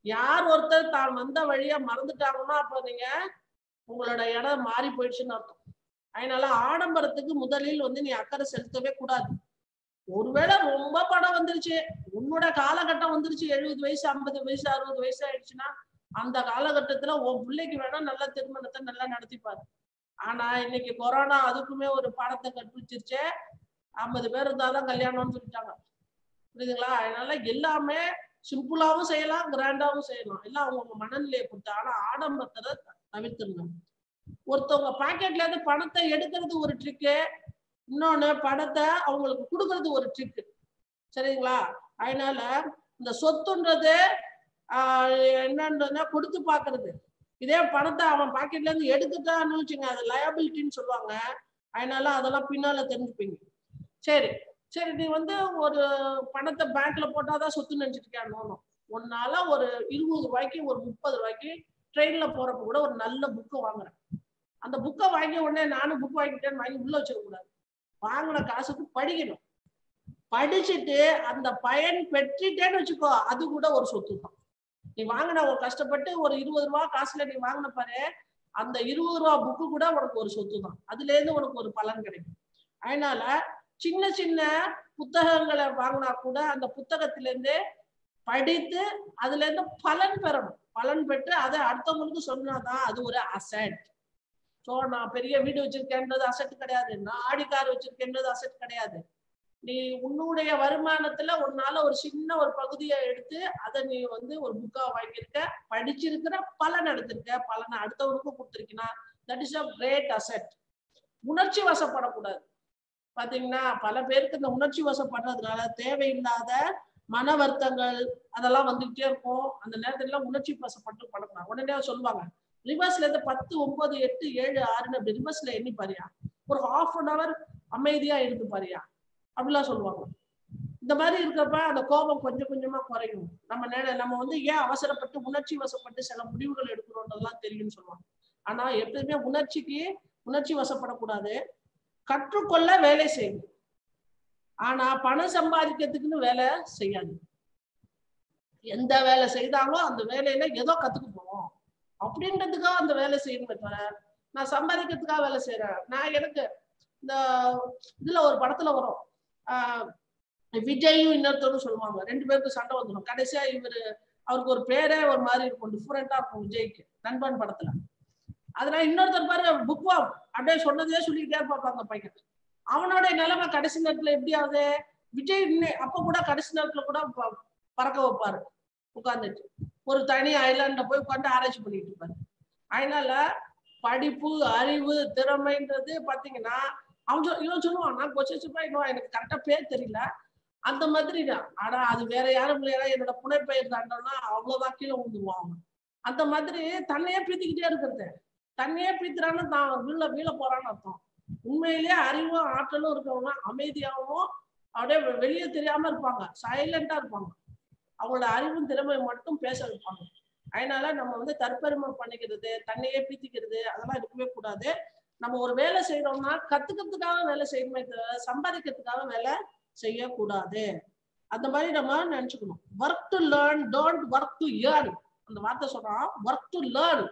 யார் ஒருத்தர் தான் வந்த வழியா மறந்துட்டாங்கன்னா அப்ப நீங்க உங்களோட இடம் மாறி போயிடுச்சுன்னு அர்த்தம் அதனால ஆடம்பரத்துக்கு முதலில் வந்து நீ அக்கறை செலுத்தவே கூடாது ஒருவேளை ரொம்ப படம் வந்துருச்சு உன்னோட காலகட்டம் வந்துருச்சு எழுபது வயசு ஐம்பது வயசு அறுபது வயசு ஆயிடுச்சுன்னா அந்த காலகட்டத்துல உன் பிள்ளைக்கு வேணா நல்ல திருமணத்தை நல்லா நடத்திப்பாரு ஆனா இன்னைக்கு கொரோனா அதுக்குமே ஒரு பாடத்தை கற்பிச்சிருச்சே ஐம்பது பேர் இருந்தாதான் கல்யாணம்னு சொல்லிட்டாங்க புரியுதுங்களா அதனால எல்லாமே சிம்பிளாவும் செய்யலாம் கிராண்டாவும் செய்யலாம் எல்லாம் அவங்க மனநிலையை பொறுத்து ஆனா ஆடம்பரத்தை தவிர்த்துருங்க ஒருத்தவங்க பாக்கெட்ல இருந்து பணத்தை எடுக்கிறது ஒரு ட்ரிக்கு இன்னொன்னு பணத்தை அவங்களுக்கு கொடுக்கறது ஒரு ட்ரிக்கு சரிங்களா அதனால இந்த சொத்துன்றது ஆஹ் என்னன்றதுன்னா கொடுத்து பாக்குறது இதே பணத்தை அவன் பாக்கெட்ல இருந்து எடுத்துட்டான்னு வச்சுங்க அது லயபிலிட்டின்னு சொல்லுவாங்க அதனால அதெல்லாம் பின்னால தெரிஞ்சுப்பீங்க சரி சரி நீ வந்து ஒரு பணத்தை பேங்க்ல போட்டாதான் சொத்து நினைச்சிட்டு இருக்கியா உன்னால ஒரு இருபது ரூபாய்க்கு ஒரு முப்பது ரூபாய்க்கு ட்ரெயின்ல போறப்ப கூட ஒரு நல்ல புக்கை வாங்குறேன் அந்த புக்கை வாங்கிய உடனே நானும் புக் வாங்கிட்டேன்னு வாங்கி உள்ள வச்சிட கூடாது வாங்கின காசுக்கு படிக்கணும் படிச்சுட்டு அந்த பயன் பெற்றுட்டேன்னு வச்சுக்கோ அது கூட ஒரு சொத்து தான் நீ வாங்கின ஒரு கஷ்டப்பட்டு ஒரு இருபது ரூபா காசுல நீ வாங்கின பாரு அந்த இருபது ரூபா புக்கு கூட உனக்கு ஒரு சொத்து தான் அதுல இருந்து உனக்கு ஒரு பலன் கிடைக்கும் அதனால சின்ன சின்ன புத்தகங்களை வாங்கினா கூட அந்த புத்தகத்துல இருந்து படித்து அதுல இருந்து பலன் பெறணும் பலன் பெற்று அதை அடுத்தவங்களுக்கு சொன்னாதான் அது ஒரு அசட் ஸோ நான் பெரிய வீடு வச்சிருக்கேன்றது அசட் கிடையாது நான் ஆடி கார் வச்சிருக்கேன்றது அசட் கிடையாது நீ உன்னுடைய வருமானத்துல உன்னால ஒரு சின்ன ஒரு பகுதியை எடுத்து அதை நீ வந்து ஒரு புக்கா வாங்கியிருக்க படிச்சிருக்கிற பலன் எடுத்திருக்க பலனை அடுத்தவனுக்கும் கொடுத்துருக்கினா that is a great asset உணர்ச்சி வசப்படக்கூடாது பாத்தீங்கன்னா பல பேருக்கு இந்த உணர்ச்சி வசப்படுறதுனால தேவையில்லாத மன வருத்தங்கள் அதெல்லாம் வந்துகிட்டே இருக்கும் அந்த நேரத்துல உணர்ச்சி வசப்பட்டு படக்கூடாது உடனே சொல்லுவாங்க ரிவர்ஸ்ல இருந்து பத்து ஒன்பது எட்டு ஏழு ஆறுன்னு அப்படி ரிவர்ஸ்ல எண்ணி பாரியா ஒரு ஹாஃப் அன் அவர் அமைதியா இருந்து பாரியா அப்படிலாம் சொல்லுவாங்க இந்த மாதிரி இருக்கிறப்ப அந்த கோபம் கொஞ்சம் கொஞ்சமா குறையும் நம்ம நே- நம்ம வந்து ஏன் அவசரப்பட்டு உணர்ச்சி வசப்பட்டு சில முடிவுகள் எடுக்கிறோன்றதெல்லாம் தெரியும்னு சொல்லுவாங்க ஆனா எப்பயுமே உணர்ச்சிக்கு உணர்ச்சி வசப்படக்கூடாது கற்றுக்கொள்ள வேலை செய்யணும் ஆனா பணம் சம்பாதிக்கிறதுக்குன்னு வேலை செய்யாது எந்த வேலை செய்தாலும் அந்த வேலையில ஏதோ கத்துக்க போவோம் அப்படின்றதுக்காக அந்த வேலை செய்யணுமே தவிர நான் சம்பாதிக்கிறதுக்காக வேலை செய்யறேன் நான் எனக்கு இந்த இதுல ஒரு படத்துல வரும் ஆஹ் விஜயும் இன்னொருத்தரும் சொல்லுவாங்க ரெண்டு பேருக்கும் சண்டை வந்துடும் கடைசியா இவரு அவருக்கு ஒரு பேரே ஒரு மாதிரி இருக்கும் டிஃபரெண்டா இருக்கும் விஜய்க்கு நண்பன் படத்துல அதனால இன்னொருத்தர் பாரு புக் வா அப்படியே சொன்னதே சொல்லிக்கிட்டே இருப்பாங்க அந்த பையன் அவனோட நிலைமை கடைசி நேரத்துல எப்படி ஆகுது விஜய் இன்னே- அப்ப கூட கடைசி நேரத்துல கூட ப- பறக்க வைப்பாரு உட்கார்ந்துட்டு ஒரு தனி ஐலாண்ட போய் உட்காந்து ஆராய்ச்சி பண்ணிட்டு இருப்பாரு அதனால படிப்பு அறிவு திறமைன்றது பாத்தீங்கன்னா அவன் சொல்- இவன் சொல்லுவான் நான் கொச்சிச்சுப்பா இன்னும் எனக்கு கரெக்டா பேர் தெரியல அந்த மாதிரி தான் ஆனா அது வேற யாரும் இல்லையா என்னோட புனைப்பெயர் தாண்டோம்னா அவ்வளவுதான் கீழே விழுந்துருவான் அவன் அந்த மாதிரி தன்னையே பீத்திக்கிட்டே இருக்கிறது தன்னையே பீத்துறான்னு தான் வீழ வீழ போறான்னு அர்த்தம் உண்மையிலேயே அறிவும் ஆற்றலும் இருக்கவங்க அமைதியாகவும் அப்படியே வெ- வெளியே தெரியாம இருப்பாங்க சைலண்டா இருப்பாங்க அவங்களோட அறிவும் திறமை மட்டும் பேச வைப்பாங்க அதனால நம்ம வந்து தற்பெருமை பண்ணிக்கிறது தன்னையே பீத்திக்கிறது அதெல்லாம் இருக்கவே கூடாது நம்ம ஒரு வேலை செய்யறோம்னா கத்துக்கிறதுக்காக வேலை செய்யணுமே தவிர சம்பாதிக்கிறதுக்காக வேலை செய்யக்கூடாது அந்த மாதிரி நம்ம நினைச்சுக்கணும் work to learn don't work to earn அந்த வார்த்தை சொல்றோம் work to learn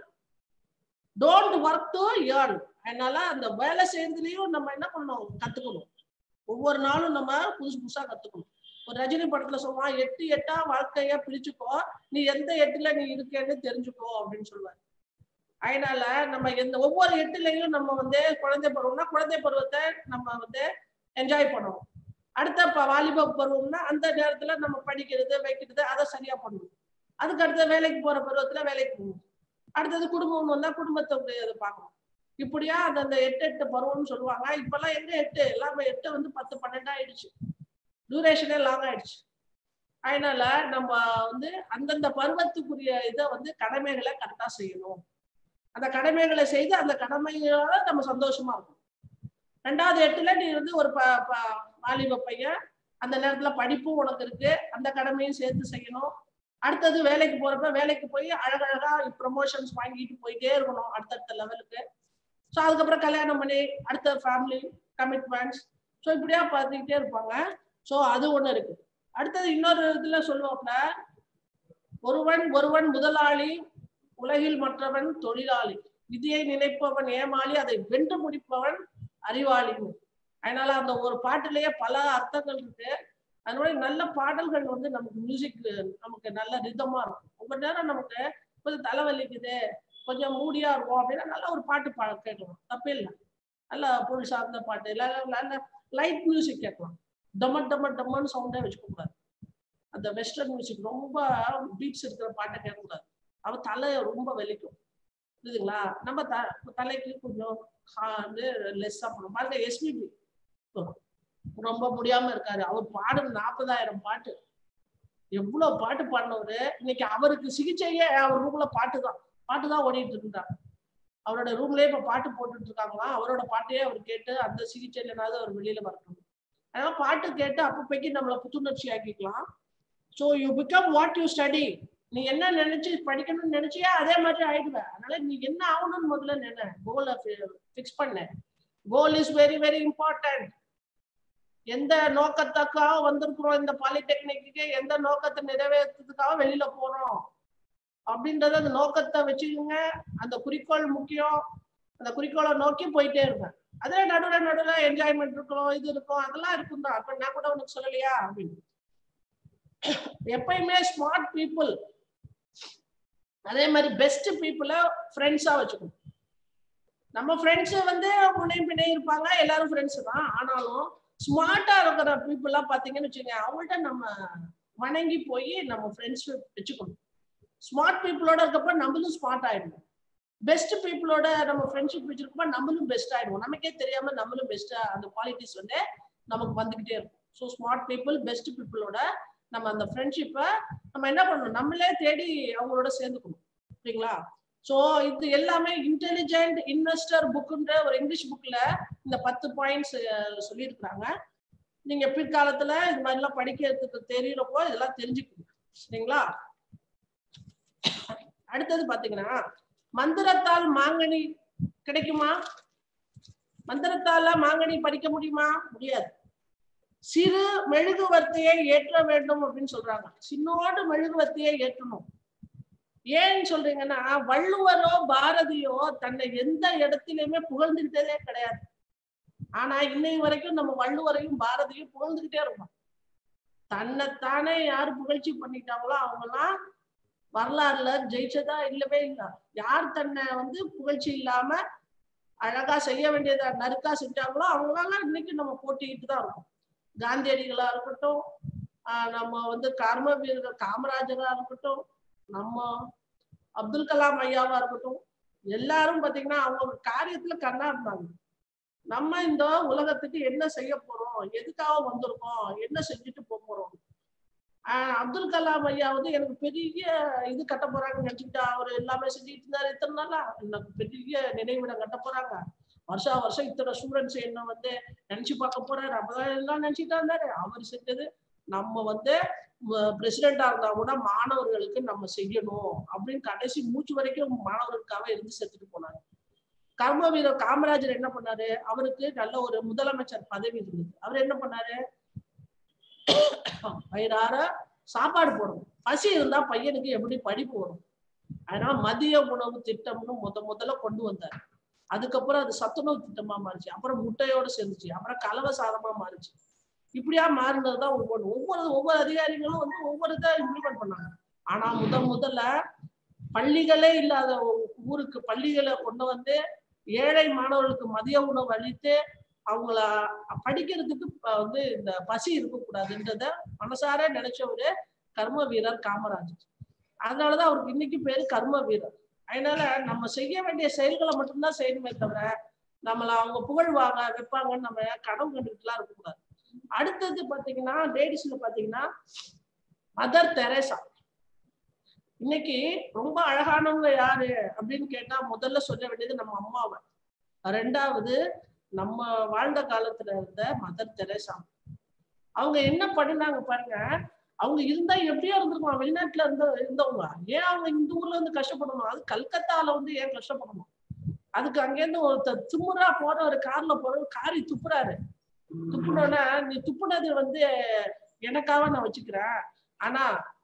don't work to earn அதனால அந்த வேலை செய்யறதுலயும் நம்ம என்ன பண்ணணும் கத்துக்கணும் ஒவ்வொரு நாளும் நம்ம புதுசு புதுசா கத்துக்கணும் ஒரு ரஜினி படத்துல சொல்லுவான் எட்டு எட்டா வாழ்க்கைய பிரிச்சுக்கோ நீ எந்த எட்டுல நீ இருக்கேன்னு தெரிஞ்சுக்கோ அப்படின்னு சொல்லுவாரு அதனால நம்ம எந்த ஒவ்வொரு எட்டுலையும் நம்ம வந்து குழந்தை பருவம்னா குழந்தை பருவத்தை நம்ம வந்து என்ஜாய் பண்ணணும் அடுத்த ப- வாலிப பருவம்னா அந்த நேரத்துல நம்ம படிக்கிறது வைக்கிறது அதை சரியா பண்ணணும் அதுக்கு அடுத்த வேலைக்கு போற பருவத்துல வேலைக்கு போகணும் அடுத்தது குடும்பம் வந்தா குடும்பத்தை இதை பார்க்கணும் இப்படியா அந்த அந்த எட்டு எட்டு பருவம்னு சொல்லுவாங்க இப்பெல்லாம் எங்க எட்டு எல்லாமே எட்டு வந்து பத்து பன்னெண்டு ஆயிடுச்சு டியூரேஷனே லாங் ஆயிடுச்சு அதனால நம்ம வந்து அந்தந்த பருவத்துக்குரிய இதை வந்து கடமைகளை கரெக்டா செய்யணும் அந்த கடமைகளை செய்து அந்த கடமையோட நம்ம சந்தோஷமா இருக்கும் ரெண்டாவது எட்டுல நீ வந்து ஒரு ப ப- வாலிப பையன் அந்த நேரத்துல படிப்பும் உனக்கு இருக்கு அந்த கடமையும் சேர்த்து செய்யணும் அடுத்தது வேலைக்கு போறப்ப வேலைக்கு போய் அழகழகா ப்ரமோஷன்ஸ் வாங்கிட்டு போயிட்டே இருக்கணும் அடுத்தடுத்த லெவலுக்கு ஸோ அதுக்கப்புறம் கல்யாணம் பண்ணி அடுத்த ஃபேமிலி கமிட்மெண்ட்ஸ் ஸோ இப்படியா பார்த்துக்கிட்டே இருப்பாங்க ஸோ அது ஒண்ணு இருக்கு அடுத்தது இன்னொரு இதுல சொல்லுவாங்க ஒருவன் ஒருவன் முதலாளி உலகில் மற்றவன் தொழிலாளி விதியை நினைப்பவன் ஏமாளி அதை வென்று முடிப்பவன் அறிவாளி அதனால அந்த ஒரு பாட்டுலயே பல அர்த்தங்கள் இருக்கு அதனால நல்ல பாடல்கள் வந்து நமக்கு மியூசிக் நமக்கு நல்ல ரிதமா இருக்கும் ஒவ்வொரு நேரம் நமக்கு கொஞ்சம் தலைவலிக்குது கொஞ்சம் மூடியா இருக்கும் அப்படின்னா நல்ல ஒரு பாட்டு பா கேட்கலாம் தப்பே இல்லை நல்ல பொருள் சார்ந்த பாட்டு இல்லை நல்ல லைட் மியூசிக் கேட்கலாம் டம டம டம்மன்னு சவுண்டே வச்சுக்க கூடாது அந்த வெஸ்டர்ன் மியூசிக் ரொம்ப பீட்ஸ் இருக்கிற பாட்டை கேட்கக்கூடாது அவன் தலை ரொம்ப வலிக்கும் புரியுதுங்களா நம்ம த தலைக்கு கொஞ்சம் ஹா- வந்து லெஸ்ஸா பண்ணும் பாருங்க எஸ்பிபி ரொம்ப முடியாம இருக்காரு அவர் பாடுன நாற்பதாயிரம் பாட்டு எவ்வளவு பாட்டு பாடினவரு இன்னைக்கு அவருக்கு சிகிச்சையே அவர் ரூம்ல பாட்டு தான் பாட்டு தான் ஓடிட்டு இருந்தார் அவரோட ரூம்லயே இப்ப பாட்டு போட்டுட்டு இருக்காங்களாம் அவரோட பாட்டையே அவர் கேட்டு அந்த சிகிச்சையிலனாவது அவர் வெளியில வரட்டும் அதனால பாட்டு கேட்டு அப்பப்பைக்கு நம்மளை புத்துணர்ச்சி ஆக்கிக்கலாம் so you become what you study நீ என்ன நினைச்சு படிக்கணும்னு நினைச்சியா அதே மாதிரி ஆயிடுவ அதனால நீ என்ன ஆகணும்னு முதல்ல நினை கோலை ஃபிக்ஸ் பண்ண goal is very very important எந்த நோக்கத்துக்காக வந்திருக்கிறோம் இந்த பாலிடெக்னிக்கு எந்த நோக்கத்தை நிறைவேற்றுறதுக்காக வெளியில போறோம் அப்படின்றத அந்த நோக்கத்தை வச்சுக்கோங்க அந்த குறிக்கோள் முக்கியம் அந்த குறிக்கோளை நோக்கி போயிட்டே இருங்க அதே நடுவில் நடுவில் என்ஜாய்மெண்ட் இருக்கும் இது இருக்கும் அதெல்லாம் இருக்கும் தான் அப்ப நான் கூட உனக்கு சொல்லலையா அப்படின்னு எப்பயுமே ஸ்மார்ட் பீப்புள் அதே மாதிரி பெஸ்ட் பீப்புளை ஃப்ரெண்ட்ஸா வச்சுக்கணும் நம்ம ஃப்ரெண்ட்ஸ் வந்து முனை பின்னே இருப்பாங்க எல்லாரும் ஃப்ரெண்ட்ஸ் தான் ஆனாலும் ஸ்மார்ட்டா இருக்கிற பீப்புளெலாம் பார்த்தீங்கன்னு வச்சுங்க அவங்கள்ட்ட நம்ம வணங்கி போய் நம்ம ஃப்ரெண்ட்ஸ் வச்சுக்கணும் ஸ்மார்ட் பீப்புளோட இருக்கப்ப நம்மளும் ஸ்மார்ட் ஆயிடுவோம் பெஸ்ட் பீப்புளோட நம்ம ஃப்ரெண்ட்ஷிப் வச்சிருக்கப்ப நம்மளும் பெஸ்ட் ஆயிடுவோம் நமக்கே தெரியாம நம்மளும் பெஸ்டா அந்த குவாலிட்டிஸ் வந்து நமக்கு வந்துகிட்டே இருக்கும் ஸோ ஸ்மார்ட் பீப்புள் பெஸ்ட் பீப்புளோட நம்ம அந்த ஃப்ரெண்ட்ஷிப்பை நம்ம என்ன பண்ணணும் நம்மளே தேடி அவங்களோட சேர்ந்துக்கணும் சரிங்களா ஸோ இது எல்லாமே இன்டெலிஜென்ட் இன்வெஸ்டர் புக்குன்ற ஒரு இங்கிலீஷ் புக்ல இந்த பத்து பாயிண்ட்ஸ் சொல்லியிருக்கிறாங்க நீங்க பிற்காலத்துல இது மாதிரிலாம் படிக்கிறதுக்கு தெரியறப்போ இதெல்லாம் தெரிஞ்சுக்கணும் சரிங்களா அடுத்தது பாத்தீங்கன்னா மந்திரத்தால் மாங்கனி கிடைக்குமா மந்திரத்தால மாங்கனி படிக்க முடியுமா முடியாது சிறு மெழுகுவர்த்தியை ஏற்ற வேண்டும் அப்படின்னு சொல்றாங்க சின்னோடு மெழுகுவர்த்தியை ஏற்றணும் ஏன்னு சொல்றீங்கன்னா வள்ளுவரோ பாரதியோ தன்னை எந்த இடத்திலுமே புகழ்ந்துகிட்டதே கிடையாது ஆனா இன்னை வரைக்கும் நம்ம வள்ளுவரையும் பாரதியும் புகழ்ந்துகிட்டே இருக்கோம் தன்னைத்தானே யார் புகழ்ச்சி பண்ணிட்டாங்களோ அவங்கெல்லாம் வரலாறுல ஜெயிச்சதா இல்லவே இல்லை யார் தன்னை வந்து புகழ்ச்சி இல்லாம அழகா செய்ய வேண்டியதை நறுக்கா செஞ்சாங்களோ அவங்களால இன்னைக்கு நம்ம போட்டிக்கிட்டு தான் இருக்கோம் காந்தியடிகளா இருக்கட்டும் ஆஹ் நம்ம வந்து கர்ம வீரர் காமராஜரா இருக்கட்டும் நம்ம அப்துல் கலாம் ஐயாவா இருக்கட்டும் எல்லாரும் பாத்தீங்கன்னா அவங்க காரியத்துல கண்ணா இருந்தாங்க நம்ம இந்த உலகத்துக்கு என்ன செய்ய போறோம் எதுக்காக வந்திருக்கோம் என்ன செஞ்சுட்டு போக போறோம் ஆஹ் அப்துல் கலாம் ஐயா வந்து எனக்கு பெரிய இது கட்ட போறாங்கன்னு நினைச்சுக்கிட்டா அவர் எல்லாமே செஞ்சுட்டு இருந்தாரு இத்தனை நாளா எனக்கு பெரிய நினைவிடம் கட்ட போறாங்க வருஷா வருஷம் இத்தனை ஸ்டூடெண்ட்ஸ் என்ன வந்து நினைச்சு பார்க்க போறாரு அப்பதான் எல்லாம் நினைச்சுட்டு இருந்தாரு அவர் செஞ்சது நம்ம வந்து பிரசிடென்டா இருந்தா கூட மாணவர்களுக்கு நம்ம செய்யணும் அப்படின்னு கடைசி மூச்சு வரைக்கும் மாணவர்களுக்காக இருந்து செத்துட்டு போனாங்க கர்ம வீரர் காமராஜர் என்ன பண்ணாரு அவருக்கு நல்ல ஒரு முதலமைச்சர் பதவி இருந்தது அவர் என்ன பண்ணாரு வயிறார சாப்பாடு போடணும் பசி இருந்தா பையனுக்கு எப்படி படிப்பு வரும் அதனால மதிய உணவு திட்டம்னு முத முதல்ல கொண்டு வந்தாரு அதுக்கப்புறம் அது சத்துணவு திட்டமா மாறிச்சு அப்புறம் முட்டையோட சேர்ந்துச்சு அப்புறம் கலவை சாதமா மாறிச்சு இப்படியா மாறினதுதான் ஒவ்வொரு ஒவ்வொரு ஒவ்வொரு அதிகாரிகளும் வந்து ஒவ்வொரு இதை இம்ப்ளிமெண்ட் பண்ணாங்க ஆனா முத முதல்ல பள்ளிகளே இல்லாத ஊருக்கு பள்ளிகளை கொண்டு வந்து ஏழை மாணவர்களுக்கு மதிய உணவு அளித்து அவங்கள படிக்கிறதுக்கு வந்து இந்த பசி இருக்கக்கூடாதுன்றத மனசார நினைச்சவரு கர்ம வீரர் காமராஜர் அதனாலதான் அவருக்கு இன்னைக்கு பேரு கர்ம வீரர் அதனால நம்ம செய்ய வேண்டிய செயல்களை மட்டும்தான் செய்யணுமே தவிர நம்மள அவங்க புகழ்வாங்க வைப்பாங்கன்னு நம்ம கனவு கண்டுட்டுலாம் இருக்கக்கூடாது அடுத்தது பாத்தீங்கன்னா லேடிஸ்ல பாத்தீங்கன்னா மதர் தெரேசா இன்னைக்கு ரொம்ப அழகானவங்க யாரு அப்படின்னு கேட்டா முதல்ல சொல்ல வேண்டியது நம்ம அம்மாவை ரெண்டாவது நம்ம வாழ்ந்த காலத்துல இருந்த மதர் தெரேசா அவங்க என்ன பண்ணினாங்க பாருங்க அவங்க இருந்தா எப்படியோ இருந்திருக்கலாம் வெளிநாட்டுல இருந்த இருந்தவங்க ஏன் அவங்க இந்த ஊர்ல இருந்து கஷ்டப்படணும் அது கல்கத்தால வந்து ஏன் கஷ்டப்படணும் அதுக்கு அங்கேருந்து ஒருத்தர் திமுறா போற ஒரு கார்ல போற காரி துப்புறாரு துப்புனோன்னா நீ துப்புனது வந்து எனக்காக நான் வச்சுக்கிறேன் ஆனா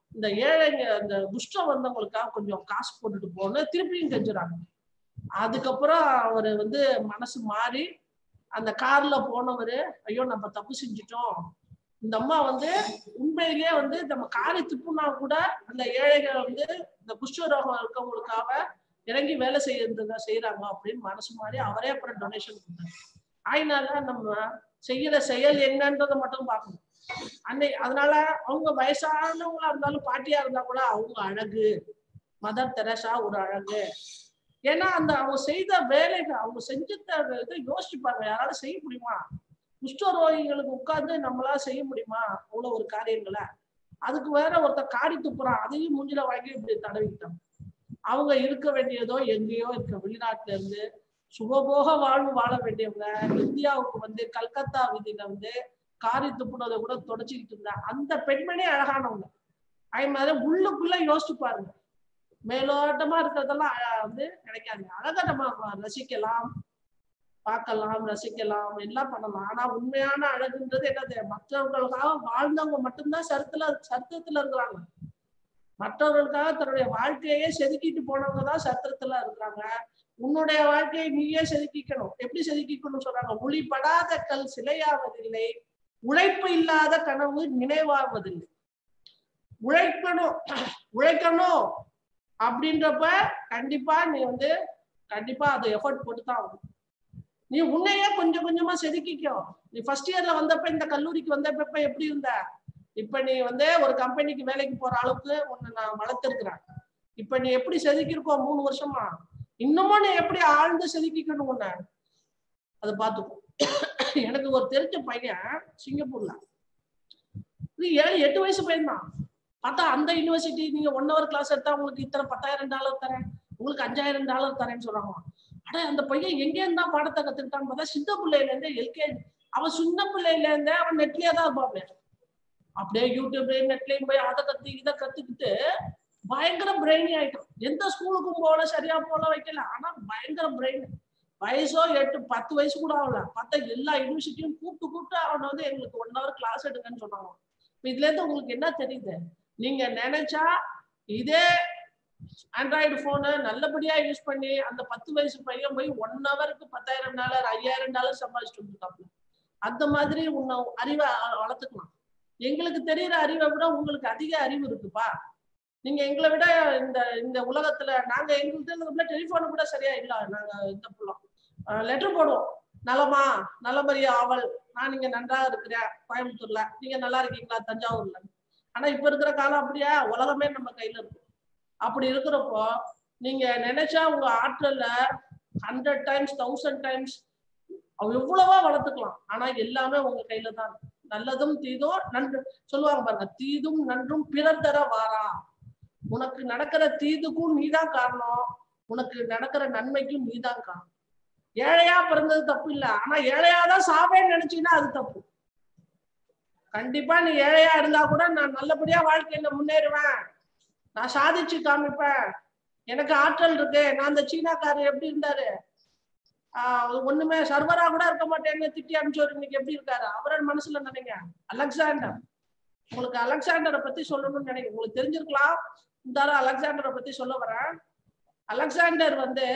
இந்த ஏழைங்க இந்த குஷ்டம் வந்தவங்களுக்காக கொஞ்சம் காசு போட்டுட்டு போன்னு திருப்பியும் கெஞ்சுறாங்க அதுக்கப்புறம் அவர் வந்து மனசு மாறி அந்த கார்ல போனவர் ஐயோ நம்ம தப்பு செஞ்சுட்டோம் இந்த அம்மா வந்து உண்மையிலேயே வந்து நம்ம காரை துப்புனா கூட அந்த ஏழைகள் வந்து இந்த குஷ்டரோகம் இருக்கவங்களுக்காக இறங்கி வேலை செய்யறதுதான் செய்யறாங்க அப்படின்னு மனசு மாறி அவரே அப்புறம் டொனேஷன் கொடுத்தாரு அதனால நம்ம செய்யற செயல் என்னன்றதை மட்டும் பார்க்கணும் அன்னை அதனால அவங்க வயசானவங்களா இருந்தாலும் பாட்டியா இருந்தா கூட அவங்க அழகு மதர் தெரசா ஒரு அழகு ஏன்னா அந்த அவங்க செய்த வேலைகள் அவங்க செஞ்ச இதை யோசிச்சுப்பாங்க யாராலும் செய்ய முடியுமா குஷ்டரோகிகளுக்கு உட்கார்ந்து நம்மளால செய்ய முடியுமா அவ்வளவு ஒரு காரியங்களை அதுக்கு வேற ஒருத்தர் காரி துப்புறான் அதையும் மூஞ்சில வாங்கி இப்படி தடவிக்கிட்டாங்க அவங்க இருக்க வேண்டியதோ எங்கேயோ இருக்க வெளிநாட்டுல இருந்து சுகபோக வாழ்வு வாழ வேண்டியவங்க இந்தியாவுக்கு வந்து கல்கத்தா விதியில வந்து காரி துப்புனதை கூட தொடச்சிக்கிட்டு இருந்தா அந்த பெண்மணி அழகானவங்க அதே மாதிரி உள்ளுக்குள்ள யோசிச்சு பாருங்க மேலோட்டமா இருக்கிறதெல்லாம் அழ- வந்து கிடைக்காது அழகா நம்ம ரசிக்கலாம் பார்க்கலாம் ரசிக்கலாம் எல்லாம் பண்ணலாம் ஆனா உண்மையான அழகுன்றது என்னது மற்றவர்களுக்காக வாழ்ந்தவங்க மட்டும்தான் சரித்திர சரித்திரத்துல இருக்கிறாங்க மற்றவர்களுக்காக தன்னுடைய வாழ்க்கையே செதுக்கிட்டு போனவங்க தான் சரித்திரத்துல இருக்கிறாங்க உன்னுடைய வாழ்க்கையை நீயே செதுக்கிக்கணும் எப்படி செதுக்கிக்கணும் சொல்றாங்க ஒளிப்படாத கல் சிலையாவதில்லை உழைப்பு இல்லாத கனவு நினைவாவதில்லை உழைக்கணும் உழைக்கணும் அப்படின்றப்ப கண்டிப்பா நீ வந்து கண்டிப்பா அதை எஃபர்ட் போட்டு தான் ஆகணும் நீ உன்னையே கொஞ்சம் கொஞ்சமா செதுக்கிக்கோ நீ ஃபர்ஸ்ட் இயர்ல வந்தப்ப இந்த கல்லூரிக்கு வந்தப்ப எப்படி இருந்த இப்ப நீ வந்து ஒரு கம்பெனிக்கு வேலைக்கு போற அளவுக்கு உன்னை நான் வளர்த்திருக்கிறேன் இப்ப நீ எப்படி செதுக்கியிருக்கோ மூணு வருஷமா இன்னமும் நீ எப்படி ஆழ்ந்து செதுக்கிக்கணும் உன்னை அதை பார்த்துக்கோ எனக்கு ஒரு தெரிஞ்ச பையன் சிங்கப்பூர்ல இது ஏழு எட்டு வயசு பையன் தான் பார்த்தா அந்த யூனிவர்சிட்டி நீங்க ஒன் ஹவர் கிளாஸ் எடுத்தா உங்களுக்கு இத்தனை பத்தாயிரம் டாலர் தரேன் உங்களுக்கு அஞ்சாயிரம் டாலர் தரேன்னு சொல்றாங்க அட அந்த பையன் எங்க இருந்தா பாடத்தை கத்துக்கிட்டான்னு பார்த்தா சின்ன பிள்ளையில இருந்தே எல்கேஜி அவன் சின்ன பிள்ளையில இருந்தே அவன் நெட்லயே தான் இருப்பாப்ல அப்படியே யூடியூப்லயும் நெட்லயும் போய் அதை கத்து இதை கத்துக்கிட்டு பயங்கர பிரெயினி ஆயிட்டான் எந்த ஸ்கூலுக்கும் போகல சரியா போல வைக்கல ஆனா பயங்கர பிரெயின் வயசோ எட்டு பத்து வயசு கூட ஆகல பார்த்தா எல்லா யூனிவர்சிட்டியும் கூப்பிட்டு கூப்பிட்டு அவனை வந்து எங்களுக்கு ஒன் ஹவர் கிளாஸ் எடுங்கன்னு சொன்னாங்க இப்ப இதுல இருந்து உங்களுக்கு என்ன தெரியுது நீங்க நினைச்சா இதே ஆண்ட்ராய்டு போனை நல்லபடியா யூஸ் பண்ணி அந்த பத்து வயசு பையன் போய் ஒன் ஹவருக்கு பத்தாயிரம் டாலர் ஐயாயிரம் டாலர் சம்பாதிச்சுட்டு வந்துருக்காப்ல அந்த மாதிரி உன்னை அறிவை அ- வளர்த்துக்கலாம் எங்களுக்கு தெரியிற அறிவை விட உங்களுக்கு அதிக அறிவு இருக்குப்பா நீங்க எங்களை விட இந்த இந்த உலகத்துல நாங்க எங்களுக்கு டெலிபோன் கூட சரியா இல்ல நாங்க இந்த புள்ளோம் லெட்டர் போடுவோம் நலமா நலமறிய ஆவல் நான் நீங்க நன்றாக இருக்கிறேன் கோயம்புத்தூர்ல நீங்க நல்லா இருக்கீங்களா தஞ்சாவூர்ல ஆனா இப்ப இருக்கிற காலம் அப்படியா உலகமே நம்ம கையில இருக்கு அப்படி இருக்கிறப்போ நீங்க நினைச்சா உங்க ஆற்றல்ல ஹண்ட்ரட் டைம்ஸ் தௌசண்ட் டைம்ஸ் எவ்வளவா வளர்த்துக்கலாம் ஆனா எல்லாமே உங்க கையில தான் இருக்கு நல்லதும் தீதும் நன்று சொல்லுவாங்க பாருங்க தீதும் நன்றும் பிறர் தர வாரா உனக்கு நடக்கிற தீதுக்கும் நீதான் காரணம் உனக்கு நடக்கிற நன்மைக்கும் நீதான் காரணம் ஏழையா பிறந்தது தப்பு இல்ல ஆனா ஏழையாதான் சாவேன்னு நினைச்சீங்கன்னா அது தப்பு கண்டிப்பா நீ ஏழையா இருந்தா கூட நான் நல்லபடியா வாழ்க்கையில முன்னேறுவேன் நான் சாதிச்சு காமிப்பேன் எனக்கு ஆற்றல் இருக்கு நான் அந்த சீனாக்காரர் எப்படி இருந்தாரு ஆஹ் ஒண்ணுமே சர்வரா கூட இருக்க மாட்டேன்னு திட்டி அனுப்பிச்சவர் இன்னைக்கு எப்படி இருக்காரு அவரோட மனசுல நினைங்க அலெக்சாண்டர் உங்களுக்கு அலெக்சாண்டரை பத்தி சொல்லணும்னு நினைக்கிறேன் உங்களுக்கு தெரிஞ்சிருக்கலாம் இந்த அலெக்சாண்டரை பத்தி சொல்ல வரேன் அலெக்சாண்டர் வந்து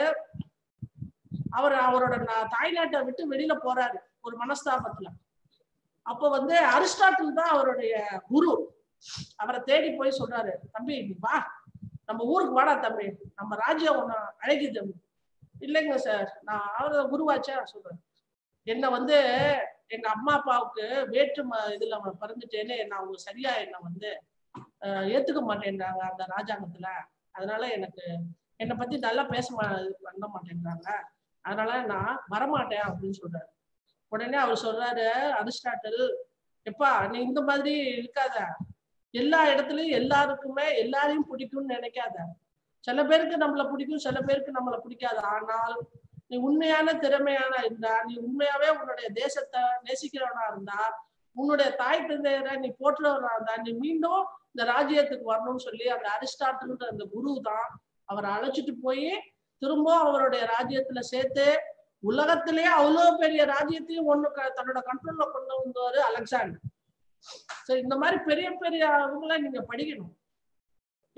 அவர் அவரோட நா- தாய்நாட்டை விட்டு வெளியில போறாரு ஒரு மனஸ்தாபத்துல அப்ப வந்து அரிஸ்டாட்டில் தான் அவருடைய குரு அவரை தேடி போய் சொல்றாரு தம்பி நீ வா நம்ம ஊருக்கு வாடா தம்பி நம்ம ராஜ்யம் ஒண்ணு அழைக்குது இல்லைங்க சார் நான் அவர குருவாச்சா சொல்றேன் என்னை வந்து எங்க அம்மா அப்பாவுக்கு வேற்று ம- இதுல அவன் பிறந்துட்டேன்னு நான் அவங்க சரியா என்னை வந்து ஆஹ், ஏத்துக்க மாட்டேன்றாங்க அந்த ராஜாங்கத்துல அதனால எனக்கு என்னை பத்தி நல்லா பேச மா இது பண்ண மாட்டேன்றாங்க அதனால நான் வரமாட்டேன் அப்படின்னு சொல்றாரு உடனே அவர் சொல்றாரு அரிஸ்டாட்டில் எப்பா நீ இந்த மாதிரி இருக்காத எல்லா இடத்துலயும் எல்லாருக்குமே எல்லாரையும் பிடிக்கும்னு நினைக்காத சில பேருக்கு நம்மள பிடிக்கும் சில பேருக்கு நம்மள பிடிக்காது ஆனால் நீ உண்மையான திறமையான இருந்தா நீ உண்மையாவே உன்னுடைய தேசத்தை நேசிக்கிறவனா இருந்தா உன்னுடைய தாய் தந்தையரை நீ போற்றுறவனா இருந்தா நீ மீண்டும் இந்த ராஜ்யத்துக்கு வரணும்னு சொல்லி அந்த அரிஸ்டாட்டில்ன்ற அந்த குரு தான் அவரை அழைச்சிட்டு போய் திரும்ப அவருடைய ராஜ்யத்துல சேர்த்து உலகத்திலேயே அவ்வளவு பெரிய ராஜ்யத்தையும் ஒண்ணு க- தன்னோட கண்ட்ரோல்ல கொண்டு வந்தவர் அலெக்சாண்டர் சோ இந்த மாதிரி பெரிய பெரிய அவங்கள நீங்க படிக்கணும்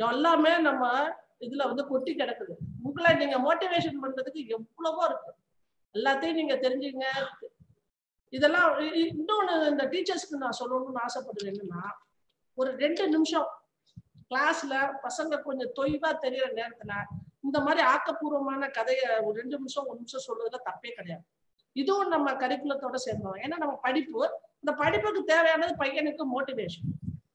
எல்லாமே நம்ம இதுல வந்து கொட்டி கிடக்குது உங்களை நீங்க மோட்டிவேஷன் பண்றதுக்கு எவ்வளவோ இருக்கு எல்லாத்தையும் நீங்க தெரிஞ்சுங்க இதெல்லாம் இ- இ- இன்னொன்னு இந்த டீச்சர்ஸ்க்கு நான் சொல்லணும்னு ஆசைப்படுறது என்னன்னா ஒரு ரெண்டு நிமிஷம் கிளாஸ்ல பசங்க கொஞ்சம் தொய்வா தெரியற நேரத்துல இந்த மாதிரி ஆக்கப்பூர்வமான கதையை ஒரு ரெண்டு நிமிஷம் ஒரு நிமிஷம் சொல்றதுல தப்பே கிடையாது இதுவும் நம்ம கரிக்குலத்தோட சேர்ந்தோம் ஏன்னா நம்ம படிப்பு இந்த படிப்புக்கு தேவையானது பையனுக்கு மோட்டிவேஷன்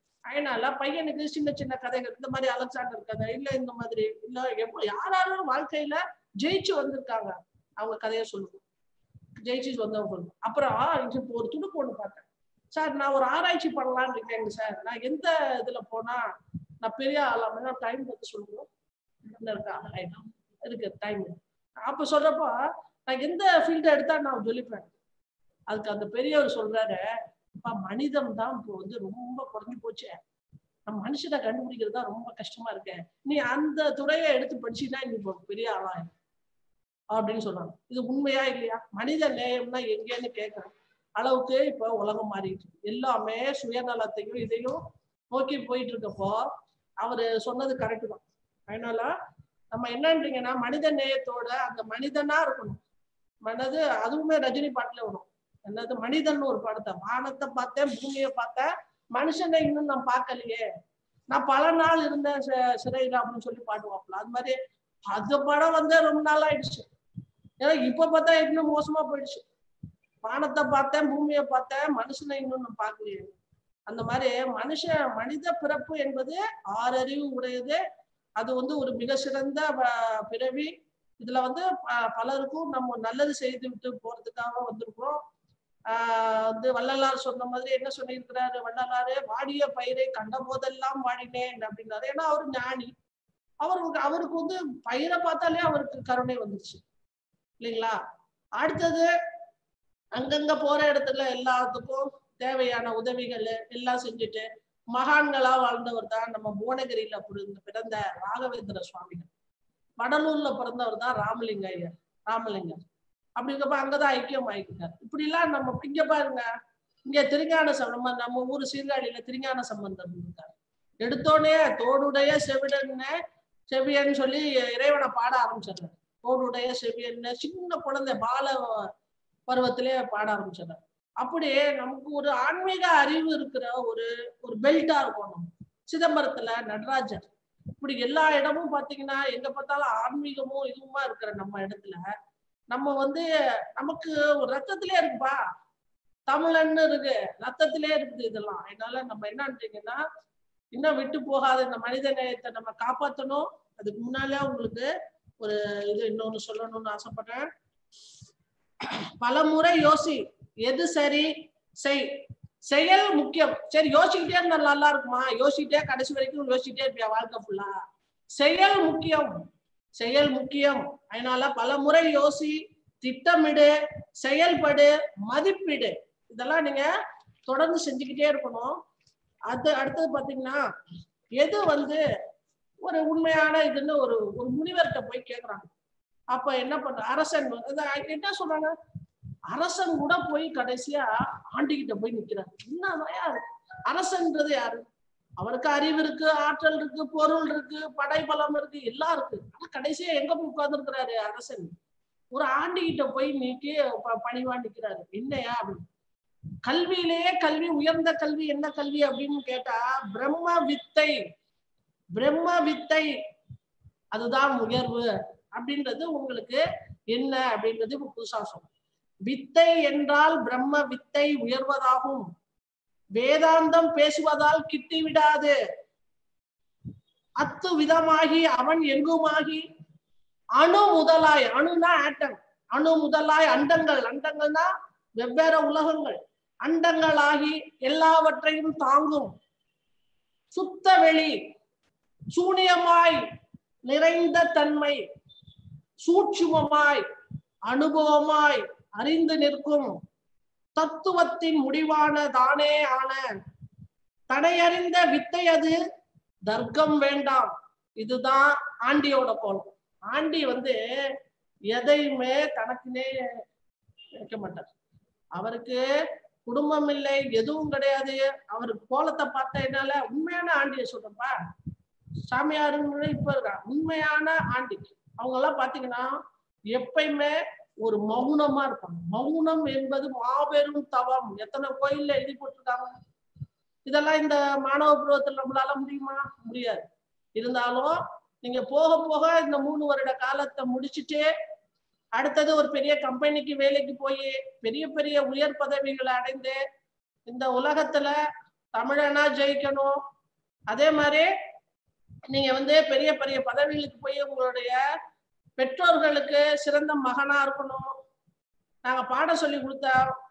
அதனால பையனுக்கு சின்ன சின்ன கதைகள் இந்த மாதிரி அலெக்சாண்டர் கதை இல்ல இந்த மாதிரி இல்ல எப்ப யாராலும் வாழ்க்கையில ஜெயிச்சு வந்திருக்காங்க அவங்க கதையை சொல்லுவோம் ஜெயிச்சு வந்தவங்க சொல்லுவோம் அப்புறம் இப்போ ஒரு துடுப்பு ஒண்ணு பார்த்தேன் சார் நான் ஒரு ஆராய்ச்சி பண்ணலாம்னு இருக்கேங்க சார் நான் எந்த இதுல போனா நான் பெரிய ஆளாம டைம் வந்து சொல்லுவோம் என்ன இருக்கா Right. இருக்கு டைம் அப்ப சொல்றப்போ நான் எந்த ஃபீல்ட எடுத்தா நான் ஜொலிப்பேன் அதுக்கு அந்த பெரியவர் சொல்றாரு அப்பா மனிதம் தான் இப்போ வந்து ரொம்ப குறைஞ்சு போச்சு நம்ம மனுஷனை கண்டுபிடிக்கிறது தான் ரொம்ப கஷ்டமா இருக்கு நீ அந்த துறையை எடுத்து படிச்சீன்னா நீ இப்போ பெரிய ஆளா அப்படின்னு சொல்றாங்க இது உண்மையா இல்லையா மனித நேயம்னா எங்கேன்னு கேட்கறேன் அளவுக்கு இப்ப உலகம் மாறிட்டு இருக்கு. எல்லாமே சுயநலத்தையும் இதையும் நோக்கி போயிட்டு இருக்கப்போ அவரு சொன்னது கரெக்ட் தான் அதனால நம்ம என்னன்றீங்கன்னா மனித நேயத்தோட அந்த மனிதனா இருக்கணும் மனது அதுவுமே ரஜினி பாட்டுல வரும் என்னது மனிதன் ஒரு படத்தை வானத்தை பார்த்தேன் பூமியை பார்த்தேன் மனுஷனை இன்னும் நான் பார்க்கலையே நான் பல நாள் இருந்தேன் சி- சிறையில அப்படின்னு சொல்லி பாடுவாப்புல அது மாதிரி அந்த படம் வந்து ரொம்ப நாள் ஆயிடுச்சு ஏன்னா இப்ப பார்த்தா இன்னும் மோசமா போயிடுச்சு வானத்தை பார்த்தேன் பூமியை பார்த்தேன் மனுஷனை இன்னும் நான் பார்க்கலையே அந்த மாதிரி மனுஷன் மனித பிறப்பு என்பது ஆறறிவு உடையது அது வந்து ஒரு மிக சிறந்த வ- பிறவி இதுல வந்து ப- பலருக்கும் நம்ம நல்லது செய்து விட்டு போறதுக்காக வந்திருக்கிறோம் ஆஹ் வந்து வள்ளலார் சொன்ன மாதிரி என்ன சொல்லியிருக்கிறாரு வள்ளலாரு வாடிய பயிரை கண்ட போதெல்லாம் வாடினேன் அப்படின்னாரு ஏன்னா அவர் ஞானி அவருக்கு அவருக்கு வந்து பயிரை பார்த்தாலே அவருக்கு கருணை வந்துருச்சு இல்லைங்களா அடுத்தது அங்கங்க போற இடத்துல எல்லாத்துக்கும் தேவையான உதவிகள் எல்லாம் செஞ்சுட்டு மகான்களா வாழ்ந்தவர் தான் நம்ம புவனகிரியில பிறந்த பிறந்த ராகவேந்திர சுவாமிகள் வடலூர்ல பிறந்தவர் தான் ராமலிங்க ஐயர் ராமலிங்கர் அப்படிங்கிறப்ப அங்கதான் ஐக்கியம் ஆயிக்கிட்டார் இப்படி எல்லாம் நம்ம இங்க பாருங்க இங்க திருஞான சம்பந்தம் நம்ம ஊர் சீர்காழியில திருஞான சம்பந்தம் இருக்கார் எடுத்தோடனே தோடுடைய செவிடன்னு செவியன்னு சொல்லி இறைவனை பாட ஆரம்பிச்சிடுறாரு தோடுடைய செவியன்னு சின்ன குழந்தை பால பருவத்திலே பாட ஆரம்பிச்சிடுறாரு அப்படியே நமக்கு ஒரு ஆன்மீக அறிவு இருக்கிற ஒரு ஒரு பெல்ட்டா இருக்கும் நம்ம சிதம்பரத்துல நடராஜர் இப்படி எல்லா இடமும் பாத்தீங்கன்னா எங்க பார்த்தாலும் ஆன்மீகமும் இதுவுமா இருக்கிற நம்ம இடத்துல நம்ம வந்து நமக்கு ஒரு ரத்தத்திலே இருக்குப்பா தமிழன்னு இருக்கு ரத்தத்திலே இருக்குது இதெல்லாம் அதனால நம்ம என்னன்றீங்கன்னா இன்னும் விட்டு போகாத இந்த மனித நேயத்தை நம்ம காப்பாத்தணும் அதுக்கு முன்னாலே உங்களுக்கு ஒரு இது இன்னொன்னு சொல்லணும்னு ஆசைப்படுறேன் பலமுறை யோசி எது சரி செய் செயல் முக்கியம் சரி யோசிக்கிட்டே இருந்தா நல்லா இருக்குமா யோசிக்கிட்டே கடைசி வரைக்கும் யோசிக்கிட்டே இருப்பியா வாழ்க்கை ஃபுல்லா செயல் முக்கியம் செயல் முக்கியம் அதனால பல முறை யோசி திட்டமிடு செயல்படு மதிப்பிடு இதெல்லாம் நீங்க தொடர்ந்து செஞ்சுக்கிட்டே இருக்கணும் அது அடுத்தது பாத்தீங்கன்னா எது வந்து ஒரு உண்மையான இதுன்னு ஒரு ஒரு முனிவர்கிட்ட போய் கேக்குறாங்க அப்ப என்ன பண்ற அரசன் வந்து- அதான் என்ன சொல்றாங்க அரசன் கூட போய் கடைசியா ஆண்டிகிட்ட போய் நிக்கிறார் என்ன யாரு அரசன்ன்றது யாரு அவருக்கு அறிவு இருக்கு ஆற்றல் இருக்கு பொருள் இருக்கு படைபலம் இருக்கு எல்லாம் இருக்கு ஆனா கடைசியா எங்க போய் உட்கார்ந்துருக்கிறாரு அரசன் ஒரு ஆண்டிகிட்ட போய் நீக்கி ப- பணிவா நிக்கிறாரு என்னையா அப்படின்னு கல்வியிலேயே கல்வி உயர்ந்த கல்வி என்ன கல்வி அப்படின்னு கேட்டா பிரம்ம வித்தை பிரம்ம வித்தை அதுதான் உயர்வு அப்படின்றது உங்களுக்கு என்ன அப்படின்றது இப்ப புதுசா சொல்றேன் வித்தை என்றால் பிரம்ம வித்தை உயர்வதாகும் வேதாந்தம் பேசுவதால் கிட்டி விடாது அத்து விதமாகி அவன் எங்குமாகி அணு முதலாய் அணுனா ஆட்டம் அணு முதலாய் அண்டங்கள் அண்டங்கள்னா வெவ்வேறு உலகங்கள் அண்டங்களாகி எல்லாவற்றையும் தாங்கும் சுத்த வெளி சூனியமாய் நிறைந்த தன்மை சூட்சுமமாய் அனுபவமாய் அறிந்து நிற்கும் தத்துவத்தின் முடிவான தானே ஆன தடையறிந்த வித்தை அது தர்க்கம் வேண்டாம் இதுதான் ஆண்டியோட கோலம் ஆண்டி வந்து எதையுமே தனக்குனே வைக்க மாட்டார் அவருக்கு குடும்பம் இல்லை எதுவும் கிடையாது அவர் கோலத்தை பார்த்த என்னால உண்மையான ஆண்டிய சொல்றப்பா சாமியாருன்னு இப்ப இருக்காங்க உண்மையான ஆண்டிக்கு அவங்க எல்லாம் பாத்தீங்கன்னா எப்பயுமே ஒரு மௌனமா இருப்பாங்க மௌனம் என்பது மாபெரும் தவம் எத்தனை கோயில்ல எழுதி போட்டிருக்காங்க இதெல்லாம் இந்த மாணவ பருவத்தில் நம்மளால முடியுமா முடியாது இருந்தாலும் நீங்க போக போக இந்த மூணு வருட காலத்தை முடிச்சுட்டு அடுத்தது ஒரு பெரிய கம்பெனிக்கு வேலைக்கு போய் பெரிய பெரிய உயர் பதவிகளை அடைந்து இந்த உலகத்துல தமிழனா ஜெயிக்கணும் அதே மாதிரி நீங்க வந்து பெரிய பெரிய பதவிகளுக்கு போய் உங்களுடைய பெற்றோர்களுக்கு சிறந்த மகனா இருக்கணும் நாங்க பாடம் சொல்லி கொடுத்தா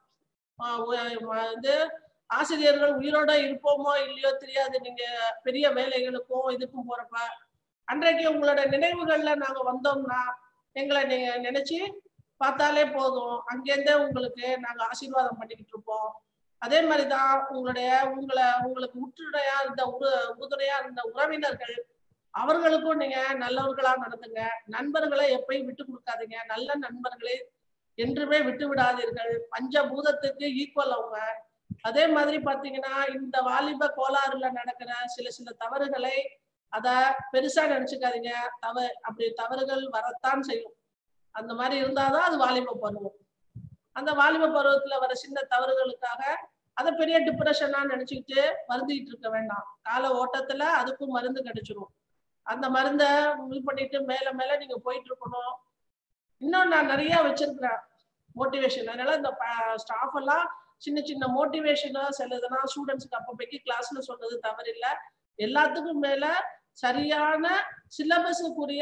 ஆஹ் உ- வந்து ஆசிரியர்கள் உயிரோட இருப்போமோ இல்லையோ தெரியாது நீங்க பெரிய வேலைகளுக்கும் இதுக்கும் போறப்ப அன்றைக்கு உங்களோட நினைவுகள்ல நாங்க வந்தோம்னா எங்களை நீங்க நினைச்சு பார்த்தாலே போதும் அங்கேருந்தே உங்களுக்கு நாங்க ஆசீர்வாதம் பண்ணிக்கிட்டு இருப்போம் அதே மாதிரிதான் உங்களுடைய உங்களை உங்களுக்கு உற்றுடையா இருந்த உரு உறுதுணையா இருந்த உறவினர்கள் அவர்களுக்கும் நீங்க நல்லவர்களா நடந்துங்க நண்பர்களை எப்பயும் விட்டு கொடுக்காதீங்க நல்ல நண்பர்களை என்றுமே விட்டு விடாதீர்கள் பஞ்சபூதத்துக்கு ஈக்குவல் அவங்க அதே மாதிரி பாத்தீங்கன்னா இந்த வாலிப கோளாறுல நடக்கிற சில சில தவறுகளை அத பெருசா நினைச்சுக்காதீங்க தவ அப்படி தவறுகள் வரத்தான் செய்யும் அந்த மாதிரி இருந்தாதான் அது வாலிப பருவம் அந்த வாலிப பருவத்துல வர சின்ன தவறுகளுக்காக அதை பெரிய டிப்ரெஷனா நினைச்சுக்கிட்டு வருந்திட்டு இருக்க வேண்டாம் கால ஓட்டத்துல அதுக்கும் மருந்து கிடைச்சிரும் அந்த மருந்தை இது பண்ணிட்டு மேல மேல நீங்க போயிட்டு இருக்கணும் இன்னும் நான் நிறைய வச்சிருக்கிறேன் மோட்டிவேஷன் அதனால இந்த ஸ்டாஃப் எல்லாம் சின்ன சின்ன மோட்டிவேஷனா சிலதெல்லாம் ஸ்டூடெண்ட்ஸ்க்கு அப்பப்போக்கி கிளாஸ்ல சொல்றது தவறில்லை எல்லாத்துக்கும் மேல சரியான சிலபஸுக்குரிய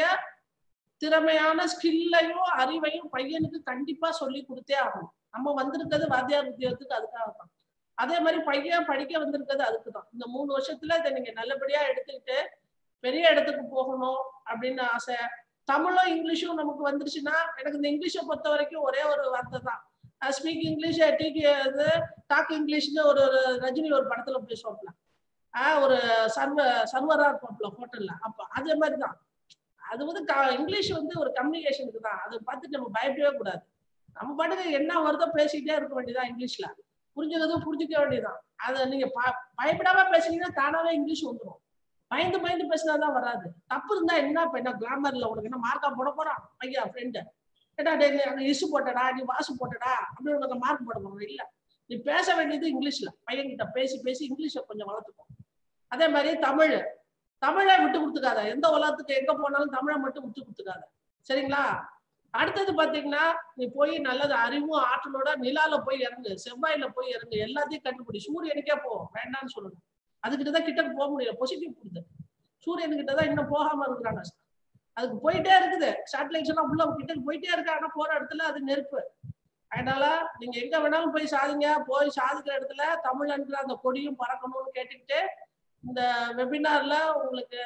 திறமையான ஸ்கில்லையும் அறிவையும் பையனுக்கு கண்டிப்பா சொல்லி கொடுத்தே ஆகணும் நம்ம வந்திருக்கிறது வாத்தியார் உத்தியோகத்துக்கு அதுக்காக தான் அதே மாதிரி பையன் படிக்க வந்திருக்கிறது அதுக்கு தான் இந்த மூணு வருஷத்துல இதை நீங்க நல்லபடியா எடுத்துக்கிட்டு பெரிய இடத்துக்கு போகணும் அப்படின்னு ஆசை தமிழும் இங்கிலீஷும் நமக்கு வந்துருச்சுன்னா எனக்கு இந்த இங்கிலீஷை பொறுத்த வரைக்கும் ஒரே ஒரு வார்த்தை தான் ஸ்பீக் இங்கிலீஷ் டீக் இது டாக் இங்கிலீஷ்னு ஒரு ஒரு ரஜினி ஒரு படத்துல பேசுவாப்ல ஆஹ் ஒரு சர்வ சர்வரா இருப்பாப்ல ஹோட்டல்ல அப்ப அதே மாதிரி தான் அது வந்து க- இங்கிலீஷ் வந்து ஒரு கம்யூனிகேஷனுக்கு தான் அதை பார்த்துட்டு நம்ம பயப்படவே கூடாது நம்ம பாட்டுக்கு என்ன வருதோ பேசிக்கிட்டே இருக்க வேண்டியதான் இங்கிலீஷ்ல புரிஞ்சுக்கிறதும் புரிஞ்சுக்க வேண்டியதான் அதை நீங்க ப- பயப்படாம பேசுனீங்கன்னா தானாவே இங்கிலீஷ் வந்துடும் பயந்து பயந்து பேசினாதான் வராது தப்பு இருந்தா என்ன இப்ப என்ன கிராமர்ல உனக்கு என்ன மார்க்கா போட போறான் ஐயா ஃப்ரெண்டு ஏடா டேய் நீ அங்க இசு போட்டடா நீ வாசு போட்டடா அப்படி உனக்கு மார்க் போட போறோம் இல்ல நீ பேச வேண்டியது இங்கிலீஷ்ல பையன்கிட்ட பேசி பேசி இங்கிலீஷை கொஞ்சம் வளர்த்துக்கோ அதே மாதிரி தமிழ் தமிழை விட்டு கொடுத்துக்காத எந்த உலகத்துக்கு எங்க போனாலும் தமிழை மட்டும் விட்டு கொடுத்துக்காத சரிங்களா அடுத்தது பாத்தீங்கன்னா நீ போய் நல்லது அறிவும் ஆற்றலோட நிலால போய் இறங்கு செவ்வாயில போய் இறங்கு எல்லாத்தையும் கண்டுபிடி சூரியனுக்கே போ வேண்டாம்னு சொல்லணும் அதுக்கிட்ட தான் கிட்ட போக முடியல பொசிட்டிவ் கொடுத்து சூரியன் கிட்ட தான் இன்னும் போகாம இருக்கிறாங்க அதுக்கு போயிட்டே இருக்குது சேட்டலைட்ஸ் எல்லாம் உள்ள கிட்ட போயிட்டே இருக்கு ஆனா போற இடத்துல அது நெருப்பு அதனால நீங்க எங்க வேணாலும் போய் சாதிங்க போய் சாதிக்கிற இடத்துல தமிழ்ன்ற அந்த கொடியும் பறக்கணும்னு கேட்டுக்கிட்டு இந்த வெபினார்ல உங்களுக்கு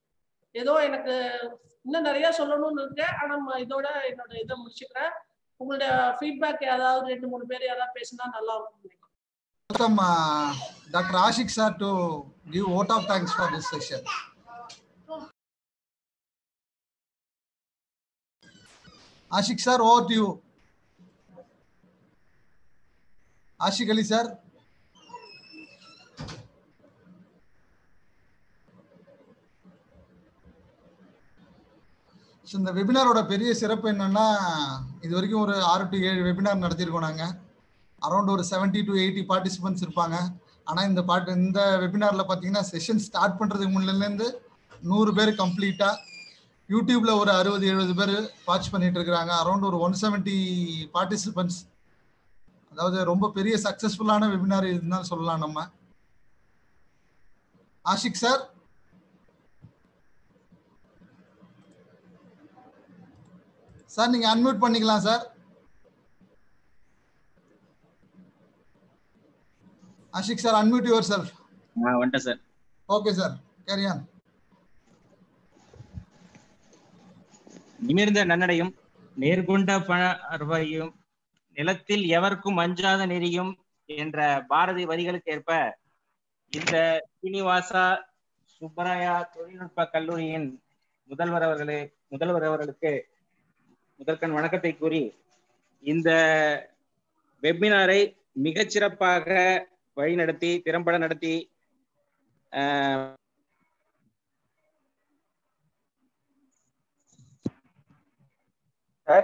ஏதோ எனக்கு இன்னும் நிறைய சொல்லணும்னு இருக்கு ஆனா ம- இதோட என்னோட இதை முடிச்சுக்கிறேன் உங்களுடைய ஃபீட்பேக் ஏதாவது ரெண்டு மூணு பேர் யாராவது பேசினா நல்லா இருக்கும் நினைக்கிறேன். welcome uh, Dr. Ashik sir to give vote of thanks for this session. Ashik sir, over to you. Ashik Ali sir. So இந்த வெபினாரோட பெரிய சிறப்பு என்னன்னா இது வரைக்கும் ஒரு ஆறு டு ஏழு வெபினார் நடத்தியிருக்கோம் நாங்கள் அரௌண்ட் ஒரு 70 டு எயிட்டி பார்ட்டிசிபென்ட்ஸ் இருப்பாங்க ஆனால் இந்த பாட்டு இந்த வெபினாரில் பார்த்தீங்கன்னா செஷன் ஸ்டார்ட் பண்ணுறதுக்கு முன்னிலேருந்து நூறு பேர் கம்ப்ளீட்டாக யூடியூப்ல ஒரு அறுபது எழுபது பேர் வாட்ச் பண்ணிட்டு இருக்கிறாங்க அரௌண்ட் ஒரு ஒன் செவன்ட்டி பார்ட்டிசிபென்ட்ஸ் அதாவது ரொம்ப பெரிய சக்ஸஸ்ஃபுல்லான வெபினார் இதுன்னு தான் சொல்லலாம் நம்ம ஆஷிக் சார் சார் நீங்க அன்மியூட் பண்ணிக்கலாம் sir Ashik sir unmute yourself ஆ வந்துட்டேன் sir okay sir carry on நிமிர்ந்த நன்னடையும் நேர்கொண்ட பார்வையும் நிலத்தில் எவர்க்கும் அஞ்சாத நெறியும் என்ற பாரதி வரிகளுக்கு ஏற்ப இந்த ஸ்ரீனிவாசா சுப்பராயா தொழில்நுட்ப கல்லூரியின் முதல்வர் அவர்களே முதல்வர் அவர்களுக்கு முதற்கண் வணக்கத்தை கூறி இந்த வெபினாரை மிகச்சிறப்பாக வழிநடத்தி திறம்பட நடத்தி ஆஹ், சார்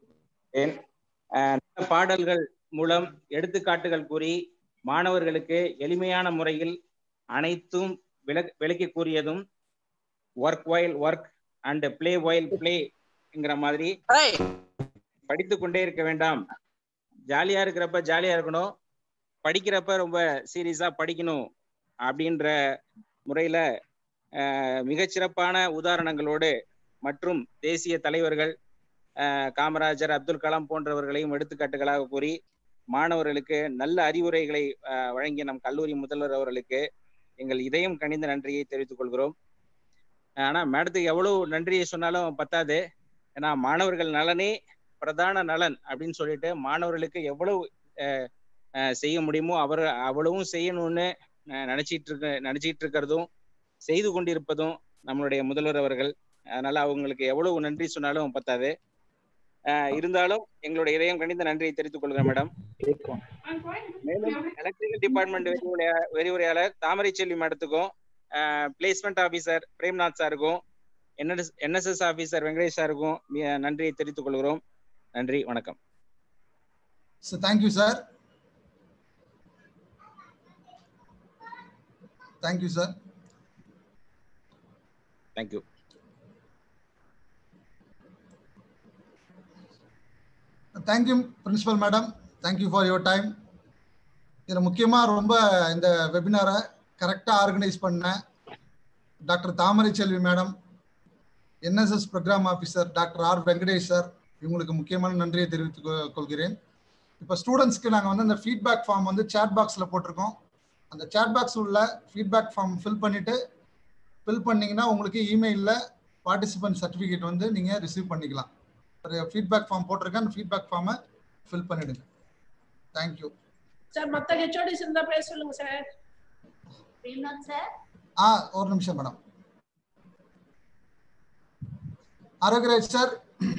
நல்ல பாடல்கள் மூலம் எடுத்துக்காட்டுகள் கூறி மாணவர்களுக்கு எளிமையான முறையில் அனைத்தும் விளக் விளக்கி கூறியதும் work while work and play while பிளேங்கிற மாதிரி படித்து கொண்டே இருக்க வேண்டாம் ஜாலியா இருக்கிறப்ப ஜாலியா இருக்கணும் படிக்கிறப்ப ரொம்ப சீரியஸா படிக்கணும் அப்படின்ற முறையில அஹ், மிகச்சிறப்பான உதாரணங்களோடு மற்றும் தேசிய தலைவர்கள் அஹ், காமராஜர் அப்துல் கலாம் போன்றவர்களையும் எடுத்துக்காட்டுகளாக கூறி மாணவர்களுக்கு நல்ல அறிவுரைகளை அஹ், வழங்கிய நம் கல்லூரி முதல்வர் அவர்களுக்கு எங்கள் இதயம் கனிந்த நன்றியை தெரிவித்துக் கொள்கிறோம் ஆனா மேடத்துக்கு எவ்வளவு நன்றியை சொன்னாலும் பத்தாது ஏன்னா மாணவர்கள் நலனே பிரதான நலன் அப்படின்னு சொல்லிட்டு மாணவர்களுக்கு எவ்வளவு அஹ், அஹ், செய்ய முடியுமோ அவர் அவ்வளவும் செய்யணும்னு அஹ், நினைச்சிட்டு இருக்க நினைச்சிட்டு இருக்கிறதும் செய்து கொண்டிருப்பதும் நம்மளுடைய முதல்வர் அவர்கள் அதனால அவங்களுக்கு எவ்வளவு நன்றி சொன்னாலும் பத்தாது அஹ், இருந்தாலும் எங்களுடைய இதயம் கணிந்த நன்றியை தெரிவித்துக் கொள்கிறேன் மேடம் மேலும் எலக்ட்ரிக்கல் டிபார்ட்மெண்ட் விரிவுரையா- விரிவுரையாளர் தாமரை செல்வி மேடத்துக்கும் பிளேஸ்மெண்ட் ஆபீசர் பிரேம்நாத் சாருக்கும் என்எஸ் என்எஸ்எஸ் ஆபீசர் வெங்கடேஷ் சாருக்கும் மி- நன்றியை தெரிவித்துக் கொள்கிறோம் நன்றி வணக்கம் So thank you, sir. Thank you, sir. Thank you Thank you, Principal Madam. Thank you for your time. இதில் முக்கியமாக ரொம்ப இந்த வெபினாரை கரெக்டாக ஆர்கனைஸ் பண்ண doctor Thamarai Selvi madam NSS programme officer doctor R Venkatesh sir இவங்களுக்கு முக்கியமான நன்றியை தெரிவித்துக் கொ- கொள்கிறேன் இப்போ ஸ்டூடெண்ட்ஸ்க்கு நாங்கள் வந்து அந்த ஃபீட்பேக் ஃபார்ம் வந்து சேட் பாக்ஸில் போட்டிருக்கோம் அந்த சேட் பாக்ஸ் உள்ள ஃபீட்பேக் ஃபார்ம் ஃபில் பண்ணிவிட்டு ஃபில் பண்ணீங்கன்னா உங்களுக்கு இமெயிலில் பார்ட்டிசிபென்ட் சர்டிஃபிகேட் வந்து நீங்கள் ரிசீவ் பண்ணிக்கலாம் ஒரு ஃபீட்பேக் ஃபார்ம் போட்டிருக்கேன் அந்த ஃபீட்பேக் ஃபார்மை ஃபில் பண்ணிடுங்க தேங்க்யூ சார் மத்த ஹெச்ஓடிஸ் இருந்தா பேச சொல்லுங்க சார் பிரேம்நாத் சார் ஆ ஒரு நிமிஷம் madam Arokiyaraj sir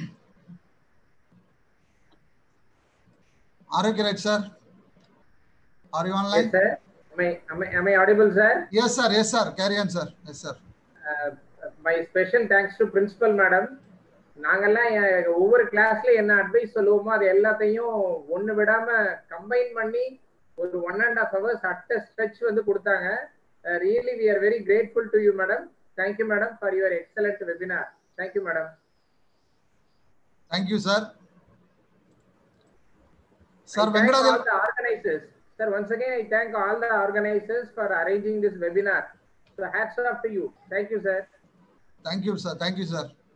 Arokiyaraj sir are you Yes, online sir. Am I, am I, am I audible, sir? Yes sir yes sir carry on sir yes sir Uh, my special thanks to principal madam. நாங்கெல்லாம் எ- ஒவ்வொரு கிளாஸ்ல என்ன advice சொல்லுவோமோ அது எல்லாத்தையும் ஒண்ணு விடாம combine பண்ணி ஒரு one and half hours at a stretch வந்து கொடுத்தாங்க really we are very grateful to you madam thank you madam for your excellent webinar thank you madam thank you sir sir all Venkatachal the organizers. Sir, once again, I thank all the organizers for arranging this webinar. So hats off to you. Thank you, sir. Thank you sir thank you sir